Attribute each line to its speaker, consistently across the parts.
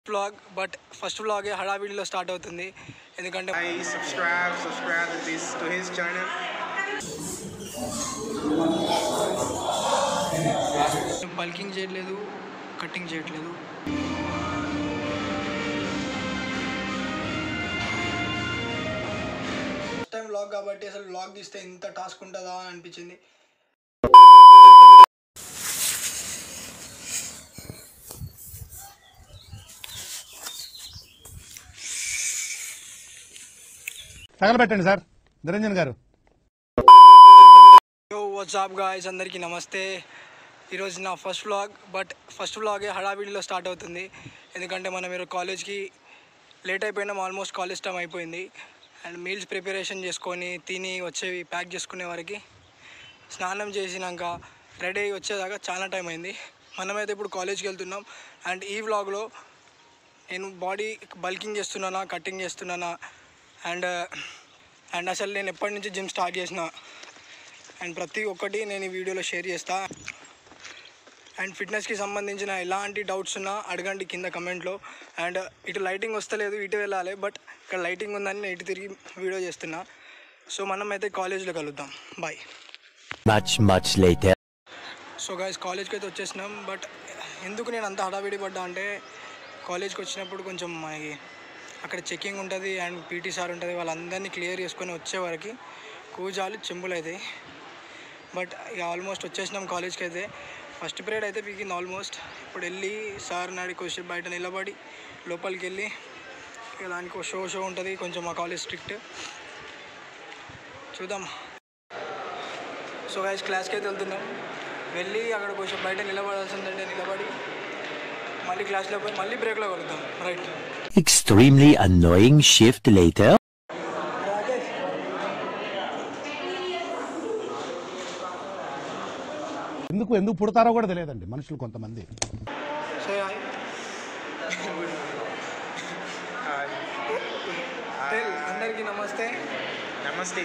Speaker 1: Vlog but first వ్లాగే హడావిడిలో start అవుతుంది ఎందుకంటే
Speaker 2: I subscribe, subscribe to this to his channel.
Speaker 1: Bulking చేయట్లేదు కటింగ్ చేయట్లేదు ఫస్ట్ టైం వ్లాగ్ కాబట్టి అసలు వ్లాగ్ తీస్తే ఇంత టాస్క్ ఉంటుందా అని అనిపించింది
Speaker 3: తగలబెట్టండి సార్ నిరంజన్ గారు
Speaker 1: యో వాట్సాప్ గాయస్ అందరికీ నమస్తే ఈరోజు నా ఫస్ట్ వ్లాగ్ బట్ ఫస్ట్ వ్లాగే హడావిడిలో స్టార్ట్ అవుతుంది ఎందుకంటే మనం మీరు కాలేజ్కి లేట్ అయిపోయినాం ఆల్మోస్ట్ కాలేజ్ టైం అయిపోయింది అండ్ మీల్స్ ప్రిపరేషన్ చేసుకొని తిని వచ్చేవి ప్యాక్ చేసుకునే వరకు స్నానం చేసినాక రెడీ అయ్యి వచ్చేదాకా చాలా టైం అయింది మనమైతే ఇప్పుడు కాలేజ్కి వెళ్తున్నాం అండ్ ఈ వ్లాగ్లో నేను బాడీ బల్కింగ్ చేస్తున్నానా కటింగ్ చేస్తున్నానా అండ్ అండ్ అసలు నేను ఎప్పటి నుంచి జిమ్ స్టార్ట్ చేసిన అండ్ ప్రతి ఒక్కటి నేను ఈ వీడియోలో షేర్ చేస్తా అండ్ ఫిట్నెస్కి సంబంధించిన ఎలాంటి డౌట్స్ ఉన్నా అడగండి కింద కమెంట్లో అండ్ ఇటు లైటింగ్ వస్తలేదు ఇటు వెళ్ళాలి బట్ ఇక్కడ లైటింగ్ ఉందని నేను ఇటు తిరిగి వీడియో చేస్తున్నా సో మనం అయితే కాలేజ్లో కలుద్దాం bye
Speaker 4: Much, much later.
Speaker 1: So guys కాలేజ్కి అయితే వచ్చేసినాం బట్ ఎందుకు నేను అంత హడావిడి పడ్డా అంటే కాలేజ్కి వచ్చినప్పుడు కొంచెం మనకి అక్కడ చెకింగ్ ఉంటుంది అండ్ పీటీ సార్ ఉంటుంది వాళ్ళందరినీ క్లియర్ చేసుకొని వచ్చే వరకు కూజాలు చెంబులు అవుతాయి బట్ ఇక ఆల్మోస్ట్ వచ్చేసినాం కాలేజ్కి అయితే ఫస్ట్ పీరియడ్ అయితే పీకింది ఆల్మోస్ట్ ఇప్పుడు వెళ్ళి సార్ నాడి కొంచెం బయట నిలబడి లోపలికి వెళ్ళి ఇక దానికి ఒక షో షో ఉంటుంది కొంచెం మా కాలేజ్ స్ట్రిక్ట్ చూద్దాం సో గైస్ క్లాస్కి అయితే వెళ్తున్నాం వెళ్ళి అక్కడ కొంచెం బయట నిలబడాల్సిందంటే నిలబడి మళ్ళీ క్లాస్లో పోయి మళ్ళీ బ్రేక్లో కలుద్దాం right
Speaker 4: Extremely annoying shift later.
Speaker 1: Rakesh
Speaker 3: ఎందుకు ఎందుకు పుడతారో కూడా తెలియదండి మనుషులు కొంతమంది
Speaker 1: సో హాయ్
Speaker 2: Hi.
Speaker 1: టెల్ అందరికీ నమస్తే
Speaker 2: Namaste.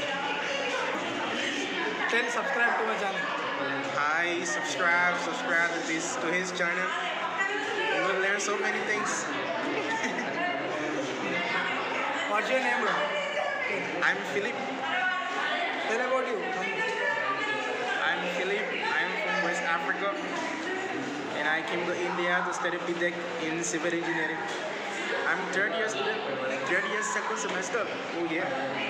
Speaker 1: Tell subscribe to my channel
Speaker 2: Hi, subscribe, subscribe to this to his channel. You will learn so many things.
Speaker 1: What's your name bro
Speaker 2: I'm Philip.
Speaker 1: Tell about you
Speaker 2: I'm Philip. I'm from West Africa. And I came to India to study BTEC in civil engineering. I'm third year student, third year second semester. Oh yeah.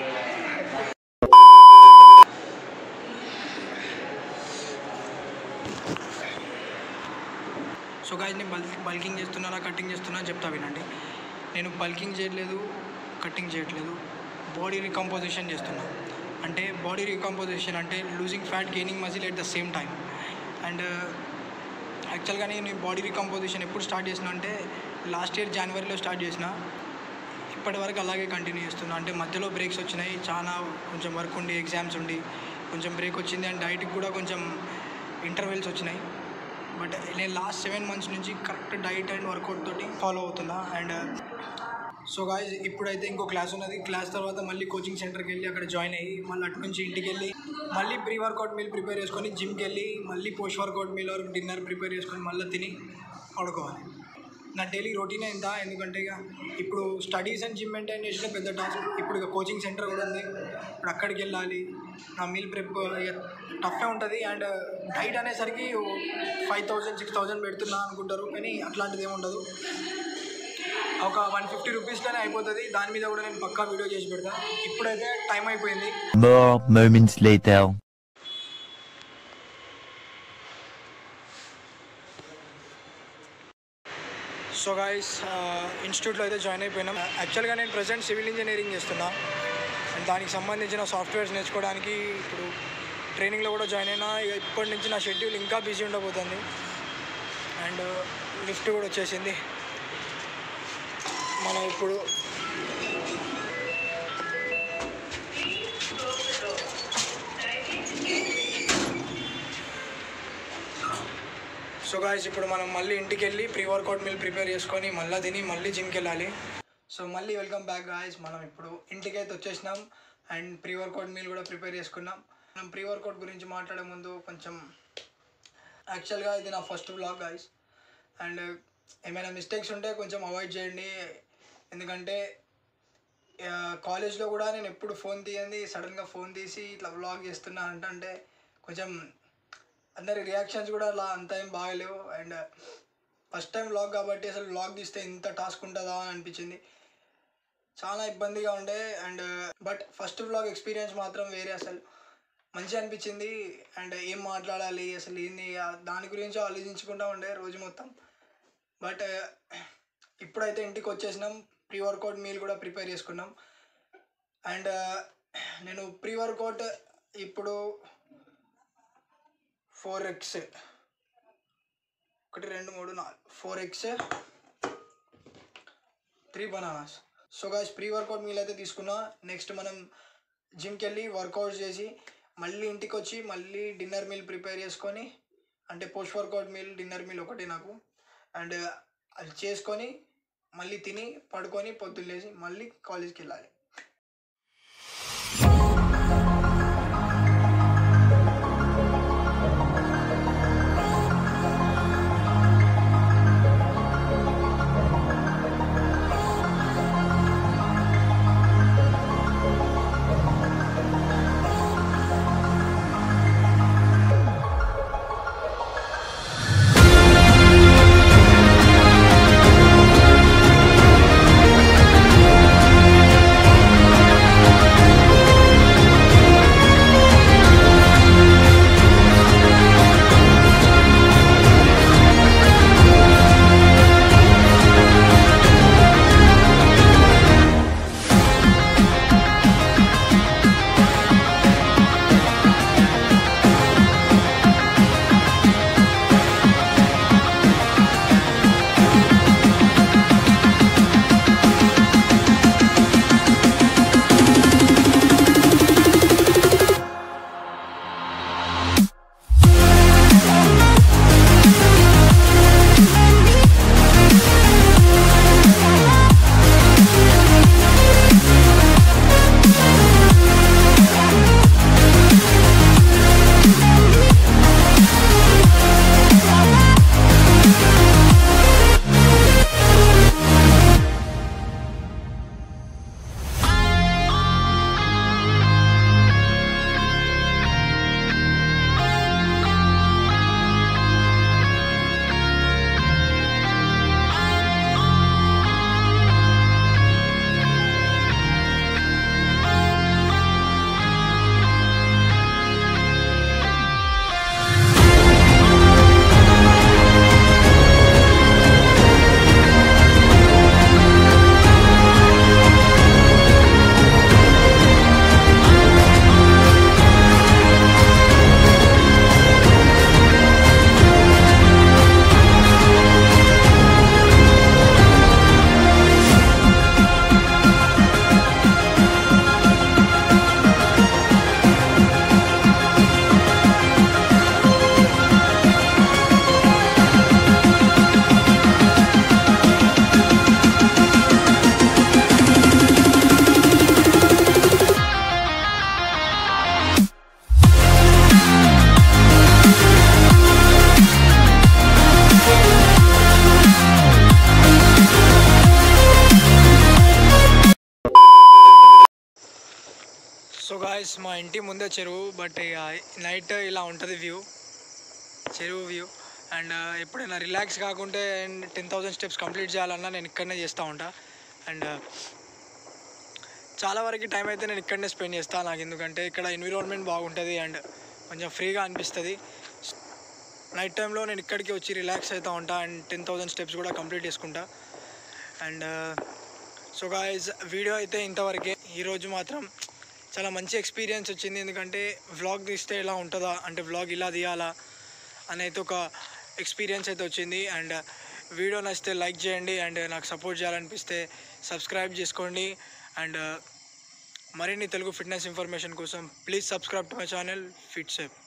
Speaker 1: So guys నేను బల్ bulking చేస్తున్నానా cutting చేస్తున్నా చెప్తా వినండి నేను bulking చేయట్లేదు cutting చేయట్లేదు body రికంపోజిషన్ చేస్తున్నా అంటే బాడీ రికంపోజిషన్ అంటే losing fat gaining muscle at the same time and యాక్చువల్గా నేను ఈ బాడీ రికంపోజిషన్ ఎప్పుడు స్టార్ట్ చేసిన అంటే లాస్ట్ ఇయర్ జనవరిలో స్టార్ట్ చేసిన ఇప్పటి వరకు అలాగే కంటిన్యూ చేస్తున్నా అంటే మధ్యలో బ్రేక్స్ వచ్చినాయి చాలా కొంచెం వర్క్ ఉండి ఎగ్జామ్స్ ఉండి కొంచెం బ్రేక్ వచ్చింది అండ్ డైట్కి కూడా కొంచెం ఇంటర్వెల్స్ వచ్చినాయి బట్ నేను లాస్ట్ సెవెన్ మంత్స్ నుంచి కరెక్ట్ డైట్ అండ్ వర్కౌట్ తోటి ఫాలో అవుతున్నా అండ్ సో గాయస్ ఇప్పుడైతే ఇంకో క్లాస్ ఉన్నది క్లాస్ తర్వాత మళ్ళీ కోచింగ్ సెంటర్కి వెళ్ళి అక్కడ జాయిన్ అయ్యి మళ్ళీ అటు నుంచి ఇంటికి వెళ్ళి మళ్ళీ ప్రీ వర్కౌట్ మీల్ ప్రిపేర్ చేసుకొని జిమ్కి వెళ్ళి మళ్ళీ పోస్ట్ వర్కౌట్ మీల్ వరకు డిన్నర్ ప్రిపేర్ చేసుకొని మళ్ళీ తిని పడుకోవాలి నా డైలీ రొటీనే ఇంత ఎందుకంటే ఇక ఇప్పుడు స్టడీస్ అండ్ జిమ్ మెయింటైన్ చేసిన పెద్ద టాస్క్ ఇప్పుడు ఇక కోచింగ్ సెంటర్ కూడా ఉంది ఇప్పుడు అక్కడికి వెళ్ళాలి నా మీల్ ప్రిప్ టఫే ఉంటుంది అండ్ డైట్ అనేసరికి ఫైవ్ థౌజండ్ సిక్స్ థౌజండ్ పెడుతున్నా అనుకుంటారు కానీ అట్లాంటిది ఏమి ఉండదు ఒక వన్ ఫిఫ్టీ రూపీస్లోనే అయిపోతుంది దాని మీద కూడా నేను పక్కా వీడియో చేసి పెడతా ఇప్పుడైతే టైం అయిపోయింది
Speaker 4: More moments later.
Speaker 1: So guys ఇన్స్టిట్యూట్లో అయితే జాయిన్ అయిపోయినాం యాక్చువల్గా నేను ప్రజెంట్ సివిల్ ఇంజనీరింగ్ చేస్తున్నా అండ్ దానికి సంబంధించిన సాఫ్ట్వేర్స్ నేర్చుకోవడానికి ఇప్పుడు ట్రైనింగ్లో కూడా జాయిన్ అయినా ఇక ఇప్పటి నుంచి నా షెడ్యూల్ ఇంకా బిజీ ఉండబోతుంది అండ్ లిఫ్ట్ కూడా వచ్చేసింది మనం ఇప్పుడు సో గాయస్ ఇప్పుడు మనం మళ్ళీ ఇంటికి వెళ్ళి ప్రీ వర్కౌట్ మీల్ ప్రిపేర్ చేసుకొని మళ్ళీ తిని మళ్ళీ జిమ్కి వెళ్ళాలి సో మళ్ళీ వెల్కమ్ బ్యాక్ గాయస్ మనం ఇప్పుడు ఇంటికి అయితే వచ్చేసినాం అండ్ ప్రీ వర్కౌట్ మీల్ కూడా ప్రిపేర్ చేసుకున్నాం మనం ప్రీ వర్కౌట్ గురించి మాట్లాడే ముందు కొంచెం యాక్చువల్గా ఇది నా ఫస్ట్ బ్లాగ్ గాయస్ అండ్ ఏమైనా మిస్టేక్స్ ఉంటే కొంచెం అవాయిడ్ చేయండి ఎందుకంటే ఆ, కాలేజ్లో కూడా నేను ఎప్పుడు ఫోన్ తీయండి సడన్గా ఫోన్ తీసి ఇట్లా వ్లాగ్ చేస్తున్నా అంటే అంటే కొంచెం అందరి రియాక్షన్స్ కూడా అలా అంత ఏం బాగలేవు అండ్ ఫస్ట్ టైం వ్లాగ్ కాబట్టి అసలు వ్లాగ్ తీస్తే ఇంత టాస్క్ ఉంటుందా అని అనిపించింది చాలా ఇబ్బందిగా ఉండే and but first vlog experience మాత్రం వేరే అసలు మంచిగా అనిపించింది అండ్ ఏం మాట్లాడాలి అసలు ఏంది ఆ దాని గురించి ఆలోచించుకుంటూ ఉండే రోజు మొత్తం బట్ ఇప్పుడైతే ఇంటికి వచ్చేసినాం ప్రీ వర్కౌట్ మీల్ కూడా ప్రిపేర్ చేసుకున్నాం అండ్ నేను ప్రీ వర్కౌట్ ఇప్పుడు ఫోర్ ఎక్స్ ఒకటి రెండు మూడు నాలుగు four x three bananas so guys pre workout meal అయితే తీసుకున్నా నెక్స్ట్ మనం జిమ్కి వెళ్ళి వర్కౌట్ చేసి మళ్ళీ ఇంటికి వచ్చి మళ్ళీ డిన్నర్ మీల్ ప్రిపేర్ చేసుకొని అంటే post workout meal dinner meal ఒకటి నాకు అండ్ అది చేసుకొని మళ్ళీ తిని పడుకొని పొద్దున్న లేచి మళ్ళీ కాలేజ్కి వెళ్ళాలి సో గాయస్ మా ఇంటి ముందే చెరువు బట్ ఇక నైట్ ఇలా ఉంటుంది వ్యూ చెరువు వ్యూ అండ్ ఎప్పుడైనా రిలాక్స్ కాకుంటే and ten thousand steps complete చేయాలన్నా నేను ఇక్కడనే చేస్తూ ఉంటా అండ్ చాలా వరకు టైం అయితే నేను ఇక్కడనే స్పెండ్ చేస్తాను నాకు ఎందుకంటే ఇక్కడ ఎన్విరాన్మెంట్ బాగుంటుంది అండ్ కొంచెం ఫ్రీగా అనిపిస్తుంది నైట్ టైంలో నేను ఇక్కడికి వచ్చి రిలాక్స్ అవుతూ ఉంటా అండ్ టెన్ థౌసండ్ స్టెప్స్ కూడా కంప్లీట్ చేసుకుంటా అండ్ సో గాయస్ వీడియో అయితే ఇంతవరకే ఈరోజు మాత్రం చాలా మంచి ఎక్స్పీరియన్స్ వచ్చింది ఎందుకంటే వ్లాగ్ తీస్తే ఎలా ఉంటుందా అంటే వ్లాగ్ ఇలా తీయాలా అనేది ఒక ఎక్స్పీరియన్స్ అయితే వచ్చింది అండ్ వీడియో నచ్చితే లైక్ చేయండి అండ్ నాకు సపోర్ట్ చేయాలనిపిస్తే సబ్స్క్రైబ్ చేసుకోండి అండ్ మరిన్ని తెలుగు ఫిట్నెస్ ఇన్ఫర్మేషన్ కోసం please subscribe to my channel fit safe